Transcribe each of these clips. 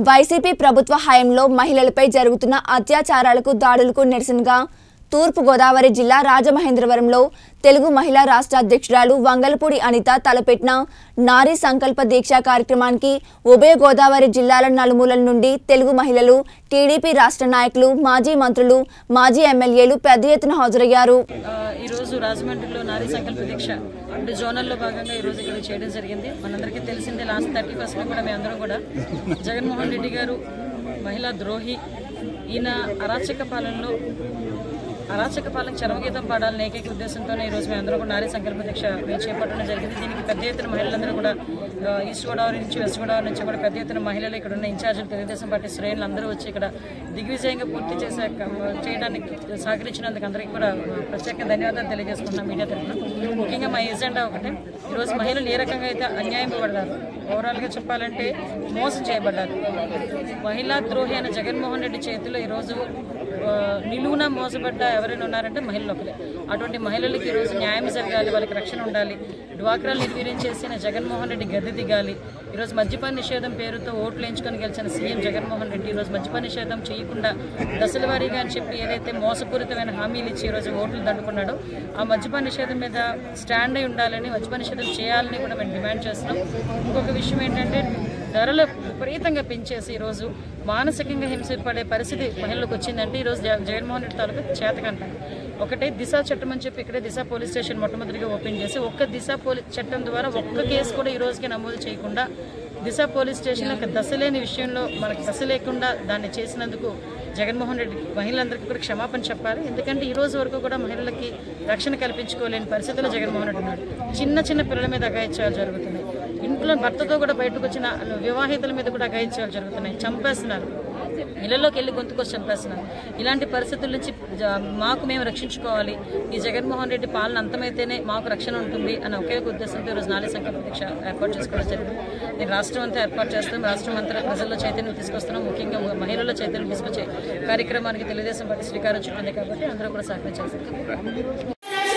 YCP ప్రభుత్వ హయాంలో మహిళలపై జరుగుతున్న అత్యాచారాలకు దాడులకు నిరసనగా తూర్పు గోదావరి జిల్లా రాజమహేంద్రవరంలో తెలుగు మహిళా రాష్ట్ర అధ్యక్షురాలు వంగలపూడి అనిత తలపెట్టిన నారీ సంకల్ప దీక్ష కార్యక్రమానికి ఉభయ గోదావరి జిల్లాల నలుమూలల నుండి తెలుగు మహిళలు టీడీపీ రాష్ట్ర నాయకులు మాజీ మంత్రులు మాజీ ఎమ్మెల్యేలు పెద్ద ఎత్తున హాజరయ్యారు ఆ, ఈరోజు రాజమండ్రిలో నారీ సంకల్ప దీక్ష అంటే జోనల్లో భాగంగా ఈరోజు ఇక్కడ చేయడం జరిగింది మనందరికీ తెలిసిందే లాస్ట్ థర్టీ ఫస్ట్లో కూడా మేమందరం కూడా జగన్మోహన్ రెడ్డి గారు మహిళా ద్రోహి ఈయన అరాచక పాలనలో అరాచక పాలన చరమగీతం పాడాలని ఏకైక ఉద్దేశంతోనే ఈరోజు మేమందరం కూడా నారీ సంకల్ప దీక్ష మేము చేపట్టడం జరిగింది దీనికి పెద్ద ఎత్తున మహిళలందరూ కూడా ఆ, ఈస్ట్ గోదావరి నుంచి వెస్ట్ గోదావరి నుంచి కూడా పెద్ద ఎత్తున మహిళలు ఇక్కడ ఉన్న ఇన్ఛార్జీలు తెలుగుదేశం పార్టీ శ్రేణులు అందరూ వచ్చి ఇక్కడ దిగ్విజయంగా పూర్తి చేసే చేయడానికి సహకరించినందుకు అందరికీ కూడా ప్రత్యేక ధన్యవాదాలు తెలియజేసుకుంటున్నాం మీడియా తరఫున ముఖ్యంగా మా ఎజెండా ఒకటే ఈరోజు మహిళలు ఏ రకంగా అయితే అన్యాయం పడ్డారు ఓవరాల్గా చెప్పాలంటే మోసం చేయబడ్డారు మహిళా ద్రోహి అయిన జగన్మోహన్ రెడ్డి చేతిలో ఈరోజు ఆ, నిలువున మోసపడ్డ ఎవరైనా ఉన్నారంటే మహిళలు ఒకరే అటువంటి మహిళలకి ఈరోజు న్యాయం జరగాలి వాళ్ళకి రక్షణ ఉండాలి డ్వాక్రాలు నిర్వీర్యం చేసిన జగన్మోహన్ రెడ్డి గద్దె దిగాలి ఈరోజు మద్యపాన నిషేధం పేరుతో ఓట్లు ఎంచుకొని గెలిచిన సీఎం జగన్మోహన్ రెడ్డి ఈరోజు మద్యపాన నిషేధం చేయకుండా దశల వారీగా అని చెప్పి ఏదైతే మోసపూరితమైన హామీలు ఇచ్చి ఈరోజు ఓట్లు దండుకున్నాడో ఆ మద్యపాన నిషేధం మీద స్టాండ్ అయి ఉండాలని మద్యపాన నిషేధం చేయాలని కూడా మేము డిమాండ్ చేస్తున్నాం ఇంకొక విషయం ఏంటంటే ధరలు విపరీతంగా పెంచేసి ఈరోజు మానసికంగా హింసపడే పరిస్థితి మహిళలకు వచ్చిందంటే ఈరోజు జగ- జగన్మోహన్ రెడ్డి తాలూకా చేతకంటారు ఒకటే దిశ చట్టం అని చెప్పి ఇక్కడే దిశ పోలీస్ స్టేషన్ మొట్టమొదటిగా ఓపెన్ చేసి ఒక్క దిశ పోలీస్ చట్టం ద్వారా ఒక్క కేసు కూడా ఈ రోజుకి నమోదు చేయకుండా దిశ పోలీస్ స్టేషన్ ఒక దశ లేని విషయంలో మనకు దశ లేకుండా దాన్ని చేసినందుకు జగన్మోహన్ రెడ్డి మహిళలందరికీ కూడా క్షమాపణ చెప్పాలి ఎందుకంటే ఈ రోజు వరకు కూడా మహిళలకి రక్షణ కల్పించుకోలేని పరిస్థితుల్లో జగన్మోహన్ రెడ్డి ఉన్నాడు చిన్న చిన్న పిల్లల మీద అగాయిత్యాలు జరుగుతున్నాయి ఇంట్లో భర్తతో కూడా బయటకు వచ్చిన వివాహితుల మీద కూడా అగాయిత్యాలు జరుగుతున్నాయి చంపేస్తున్నారు ఇళ్లలోకి వెళ్ళి గొంతుకొచ్చి చంపేస్తున్నారు ఇలాంటి పరిస్థితుల నుంచి జ- మాకు మేము రక్షించుకోవాలి ఈ జగన్మోహన్ రెడ్డి పాలన అంతమైతేనే మాకు రక్షణ ఉంటుంది అని ఒకే ఒక ఉద్దేశంతో ఈరోజు నారీ సంకల్ప దీక్ష ఏర్పాటు చేసుకోవడం జరిగింది నేను రాష్ట్రం అంతా ఏర్పాటు చేస్తాం రాష్ట్రం అంతా ప్రజల్లో చైతన్యం తీసుకొస్తున్నాం ముఖ్యంగా మహిళల్లో చైతన్యం తీసుకొచ్చే కార్యక్రమానికి తెలుగుదేశం పార్టీ శ్రీకారం చుట్టింది కాబట్టి అందరూ కూడా సహకరించాల్సింది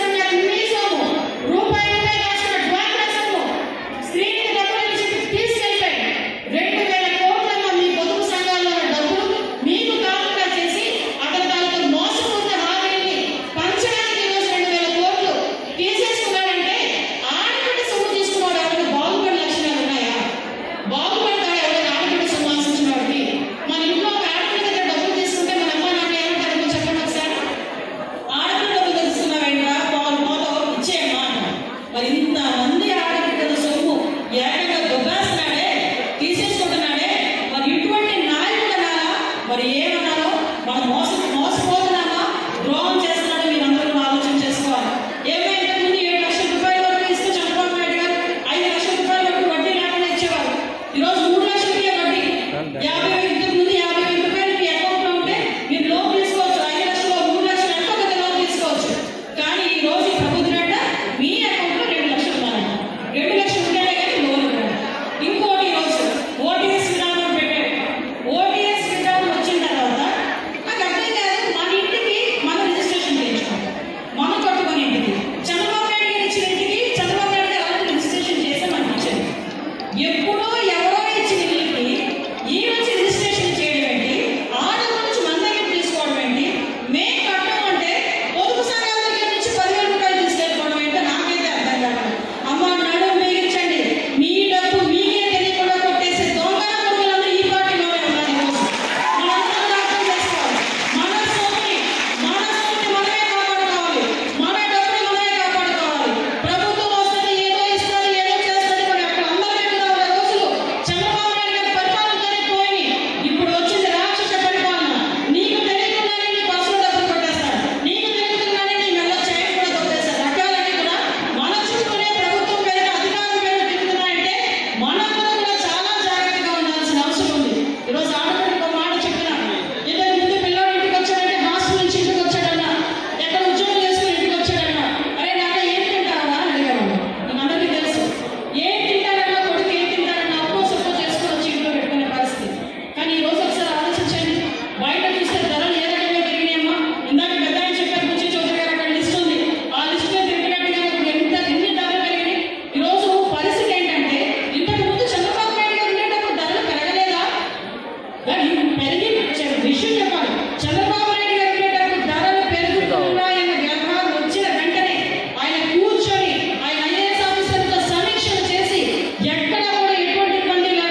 మన ఇంట్లో ఒక ఆడపిల్ల దగ్గర డబ్బులు తీసుకుంటే మన అమ్మ నాన్న ఏమంటారు చెప్పండి ఒకసారి ఆడపిల్లలు తెలుస్తున్నావేంట్రా పాలు పోతావు ఇచ్చేయమ్మా అన్నాడు. మరి ఇంతమంది ఆడపిల్లల సొమ్ము ఏకంగా దుబ్బేస్తున్నాడే తీసేసుకుంటున్నాడే మరి ఇటువంటి నాయకుడనా మరి ఏమన్నారో మనం మోస మోసపోతున్నామా ద్రోహం చేస్తున్నాడో మీరందరూ ఆలోచన చేసుకోవాలి ఏమైంటే ముందు ఏడు లక్షల రూపాయల వరకు ఇస్తే చంద్రబాబు నాయుడు గారు ఐదు లక్షల రూపాయల వరకు వడ్డీ లేకుండా ఇచ్చేవారు ఈరోజు మూడు లక్షలకే వడ్డీ యాభై వేలు ఇంతకు ముందు యాభై వేల రూపాయలు మీ అకౌంట్లో ఉంటే మీరు లోన్ తీసుకోవచ్చు ఐదు లక్షలు మూడు లక్షలు ఎంతో కొంత లోన్ తీసుకోవచ్చు కానీ ఈ రోజు ఈ ప్రభుత్వం అంట మీ అకౌంట్లో రెండు లక్షలు ఉన్నారంట రెండు లక్షలు ఉంటేనే కానీ లోన్ ఉండాలి ఇంకోటి ఈ రోజు ఓటీఎస్ విధానం పెట్టాడు ఓటీఎస్ విధానం వచ్చిన తర్వాత విషయం చెప్పాలి